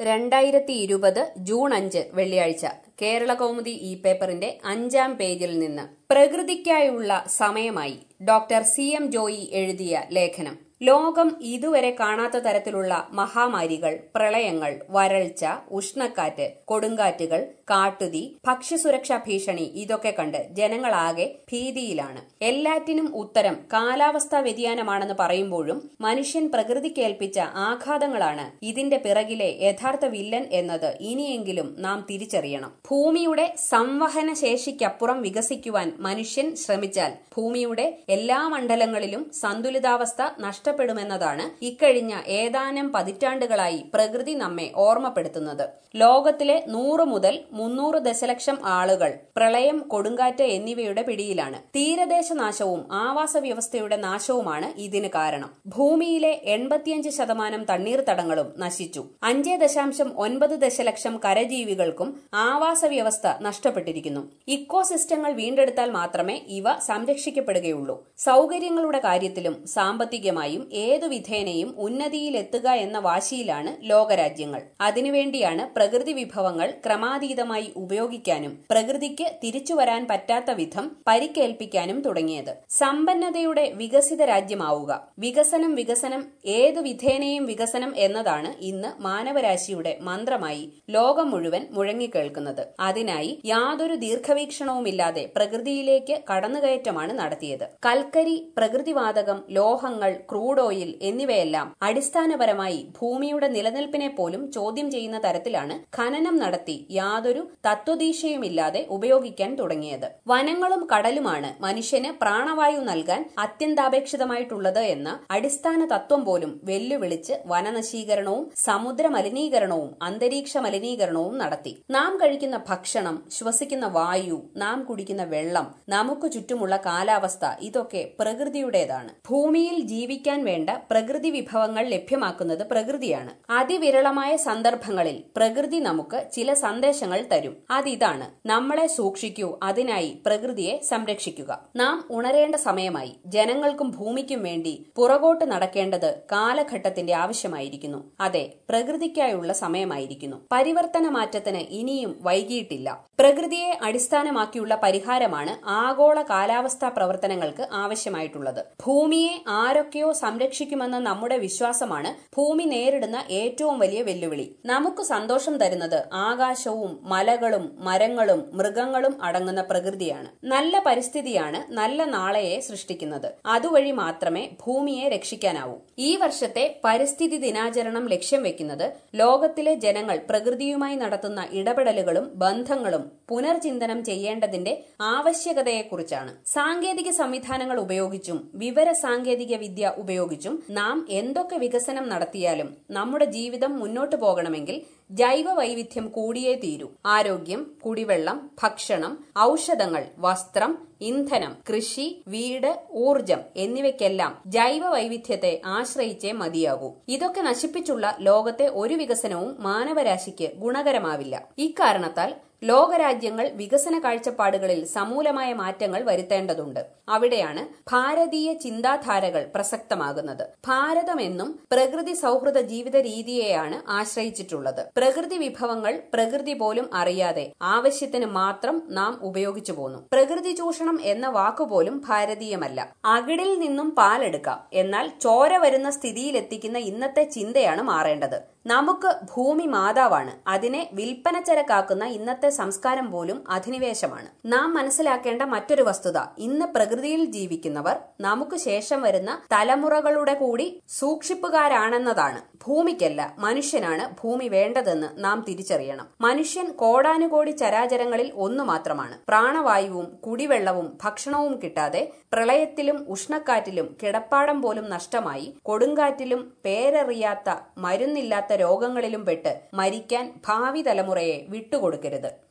രണ്ടായിരത്തി ഇരുപത് ജൂൺ അഞ്ച് വെള്ളിയാഴ്ച കേരള കൗമുദി ഇ പേപ്പറിന്റെ അഞ്ചാം പേജിൽ നിന്ന് പ്രകൃതിക്കായുള്ള സമയമായി ഡോക്ടർ സി എം ജോയി എഴുതിയ ലേഖനം ലോകം ഇതുവരെ കാണാത്ത തരത്തിലുള്ള മഹാമാരികൾ പ്രളയങ്ങൾ വരൾച്ച ഉഷ്ണക്കാറ്റ് കൊടുങ്കാറ്റുകൾ കാട്ടുതീ ഭക്ഷ്യസുരക്ഷാ ഭീഷണി ഇതൊക്കെ കണ്ട് ജനങ്ങളാകെ ഭീതിയിലാണ് എല്ലാറ്റിനും ഉത്തരം കാലാവസ്ഥാ വ്യതിയാനമാണെന്ന് പറയുമ്പോഴും മനുഷ്യൻ പ്രകൃതിക്കേൽപ്പിച്ച ആഘാതങ്ങളാണ് ഇതിന്റെ പിറകിലെ യഥാർത്ഥ വില്ലൻ എന്നത് ഇനിയെങ്കിലും നാം തിരിച്ചറിയണം ഭൂമിയുടെ സംവഹന ശേഷിക്കപ്പുറം വികസിക്കുവാൻ മനുഷ്യൻ ശ്രമിച്ചാൽ ഭൂമിയുടെ എല്ലാ മണ്ഡലങ്ങളിലും സന്തുലിതാവസ്ഥ നഷ്ടപ്പെടുമെന്നതാണ് ഇക്കഴിഞ്ഞ ഏതാനും പതിറ്റാണ്ടുകളായി പ്രകൃതി നമ്മെ ഓർമ്മപ്പെടുത്തുന്നത് ലോകത്തിലെ നൂറ് മുതൽ മുന്നൂറ് ദശലക്ഷം ആളുകൾ പ്രളയം കൊടുങ്കാറ്റ് എന്നിവയുടെ പിടിയിലാണ് തീരദേശ നാശവും ആവാസ വ്യവസ്ഥയുടെ നാശവുമാണ് ഇതിന് കാരണം ഭൂമിയിലെ എൺപത്തിയഞ്ച് ശതമാനം തണ്ണീർത്തടങ്ങളും നശിച്ചു അഞ്ച് ദശാംശം ഒൻപത് ദശലക്ഷം കരജീവികൾക്കും ആവാസ വ്യവസ്ഥ നഷ്ടപ്പെട്ടിരിക്കുന്നു ഇക്കോസിസ്റ്റങ്ങൾ വീണ്ടെടുത്താൽ മാത്രമേ ഇവ സംരക്ഷിക്കപ്പെടുകയുള്ളൂ സൗകര്യങ്ങളുടെ കാര്യത്തിലും സാമ്പത്തികമായും ഏതു വിധേനയും ഉന്നതിയിലെത്തുക എന്ന വാശിയിലാണ് ലോകരാജ്യങ്ങൾ അതിനുവേണ്ടിയാണ് പ്രകൃതി വിഭവങ്ങൾ ക്രമാതീതമായി ഉപയോഗിക്കാനും പ്രകൃതിക്ക് തിരിച്ചു വരാൻ പറ്റാത്ത വിധം പരിക്കേൽപ്പിക്കാനും തുടങ്ങിയത് സമ്പന്നതയുടെ വികസിത രാജ്യമാവുക വികസനം വികസനം ഏതു വിധേനയും വികസനം എന്നതാണ് ഇന്ന് മാനവരാശിയുടെ മന്ത്രമായി ലോകം മുഴുവൻ മുഴങ്ങിക്കേൾക്കുന്നത് അതിനായി യാതൊരു ദീർഘവീക്ഷണവുമില്ലാതെ പ്രകൃതിയിലേക്ക് കടന്നുകയറ്റമാണ് നടത്തിയത് കൽക്കരി പ്രകൃതിവാതകം ലോഹങ്ങൾ ക്രൂഡ് ഓയിൽ എന്നിവയെല്ലാം അടിസ്ഥാനപരമായി ഭൂമിയുടെ നിലനിൽപ്പിനെ പോലും ചോദ്യം ചെയ്യുന്ന തരത്തിലാണ് ഖനനം നടത്തി യാതൊരു തത്വദീക്ഷയുമില്ലാതെ ഉപയോഗിക്കാൻ തുടങ്ങിയത് വനങ്ങളും കടലുമാണ് മനുഷ്യന് പ്രാണവായു നൽകാൻ അത്യന്താപേക്ഷിതമായിട്ടുള്ളത് എന്ന അടിസ്ഥാന തത്വം പോലും വെല്ലുവിളിച്ച് വനനശീകരണവും സമുദ്ര മലിനീകരണവും അന്തരീക്ഷ മലിനീകരണവും നടത്തി നാം കഴിക്കുന്ന ഭക്ഷണം ശ്വസിക്കുന്ന വായു നാം കുടിക്കുന്ന വെള്ളം നമുക്ക് ചുറ്റുമുള്ള കാലാവസ്ഥ ഇതൊക്കെ പ്രകൃതിയുടേതാണ് ഭൂമിയിൽ ജീവിക്കാൻ വേണ്ട പ്രകൃതി വിഭവങ്ങൾ ലഭ്യമാക്കുന്നത് പ്രകൃതിയാണ് അതിവിരളമായ സന്ദർഭങ്ങളിൽ പ്രകൃതി നമുക്ക് ചില സന്ദേശങ്ങൾ തരും അതിതാണ് നമ്മളെ സൂക്ഷിക്കൂ അതിനായി പ്രകൃതിയെ സംരക്ഷിക്കുക നാം ഉണരേണ്ട സമയമായി ജനങ്ങൾക്കും ഭൂമിക്കും വേണ്ടി പുറകോട്ട് നടക്കേണ്ടത് കാലഘട്ടത്തിന്റെ ആവശ്യമായിരിക്കുന്നു അതെ പ്രകൃതിക്കായുള്ള സമയമായിരിക്കുന്നു പരിവർത്തന മാറ്റത്തിന് ഇനിയും വൈകിയിട്ടില്ല പ്രകൃതിയെ അടിസ്ഥാനമാക്കിയുള്ള പരിഹാരമാണ് ആഗോള കാലാവസ്ഥാ പ്രവർത്തനങ്ങൾക്ക് ആവശ്യമായിട്ടുള്ളത് ഭൂമിയെ ആരൊക്കെയോ സംരക്ഷിക്കുമെന്ന നമ്മുടെ വിശ്വാസമാണ് ഭൂമി നേരിടുന്ന ഏറ്റവും വലിയ വെല്ലുവിളി നമുക്ക് സന്തോഷം തരുന്നത് ആകാശവും മലകളും മരങ്ങളും മൃഗങ്ങളും അടങ്ങുന്ന പ്രകൃതിയാണ് നല്ല പരിസ്ഥിതിയാണ് നല്ല നാളെയെ സൃഷ്ടിക്കുന്നത് അതുവഴി മാത്രമേ ഭൂമിയെ രക്ഷിക്കാനാവൂ ഈ വർഷത്തെ പരിസ്ഥിതി ദിനാചരണം ലക്ഷ്യം വെക്കുന്നത് ലോകത്തിലെ ജനങ്ങൾ പ്രകൃതിയുമായി നടത്തുന്ന ഇടപെടലുകളും ബന്ധങ്ങളും പുനർചിന്തനം ചെയ്യേണ്ടതിന്റെ ആവശ്യകതയെക്കുറിച്ചാണ് സാങ്കേതിക സംവിധാനങ്ങൾ ഉപയോഗിച്ചും വിവര സാങ്കേതിക വിദ്യ ഉപയോഗിച്ചും നാം എന്തൊക്കെ വികസനം നടത്തിയാലും നമ്മുടെ ജീവിതം മുന്നോട്ടു പോകണമെങ്കിൽ ജൈവ വൈവിധ്യം കൂടിയേ തീരൂ ആരോഗ്യം കുടിവെള്ളം ഭക്ഷണം ഔഷധങ്ങൾ വസ്ത്രം ഇന്ധനം കൃഷി വീട് ഊർജം എന്നിവയ്ക്കെല്ലാം ജൈവ വൈവിധ്യത്തെ ആശ്രയിച്ചേ മതിയാകൂ ഇതൊക്കെ നശിപ്പിച്ചുള്ള ലോകത്തെ ഒരു വികസനവും മാനവരാശിക്ക് ഗുണകരമാവില്ല ഇക്കാരണത്താൽ ലോകരാജ്യങ്ങൾ വികസന കാഴ്ചപ്പാടുകളിൽ സമൂലമായ മാറ്റങ്ങൾ വരുത്തേണ്ടതുണ്ട് അവിടെയാണ് ഭാരതീയ ചിന്താധാരകൾ പ്രസക്തമാകുന്നത് ഭാരതമെന്നും പ്രകൃതി സൗഹൃദ ജീവിത രീതിയെയാണ് ആശ്രയിച്ചിട്ടുള്ളത് പ്രകൃതി വിഭവങ്ങൾ പ്രകൃതി പോലും അറിയാതെ ആവശ്യത്തിന് മാത്രം നാം ഉപയോഗിച്ചു പോന്നു പ്രകൃതി ചൂഷണം എന്ന വാക്കുപോലും ഭാരതീയമല്ല അകിടിൽ നിന്നും പാലെടുക്കാം എന്നാൽ ചോര വരുന്ന സ്ഥിതിയിലെത്തിക്കുന്ന ഇന്നത്തെ ചിന്തയാണ് മാറേണ്ടത് നമുക്ക് ഭൂമി മാതാവാണ് അതിനെ വിൽപ്പനച്ചരക്കാക്കുന്ന ഇന്നത്തെ സംസ്കാരം പോലും അധിനിവേശമാണ് നാം മനസ്സിലാക്കേണ്ട മറ്റൊരു വസ്തുത ഇന്ന് പ്രകൃതിയിൽ ജീവിക്കുന്നവർ നമുക്ക് ശേഷം വരുന്ന തലമുറകളുടെ കൂടി സൂക്ഷിപ്പുകാരാണെന്നതാണ് ഭൂമിക്കല്ല മനുഷ്യനാണ് ഭൂമി വേണ്ടതെന്ന് നാം തിരിച്ചറിയണം മനുഷ്യൻ കോടാനുകോടി ചരാചരങ്ങളിൽ ഒന്നു മാത്രമാണ് പ്രാണവായുവും കുടിവെള്ളവും ഭക്ഷണവും കിട്ടാതെ പ്രളയത്തിലും ഉഷ്ണക്കാറ്റിലും കിടപ്പാടം പോലും നഷ്ടമായി കൊടുങ്കാറ്റിലും പേരറിയാത്ത മരുന്നില്ലാത്ത രോഗങ്ങളിലും പെട്ട് മരിക്കാൻ ഭാവി തലമുറയെ വിട്ടുകൊടുക്കരുത്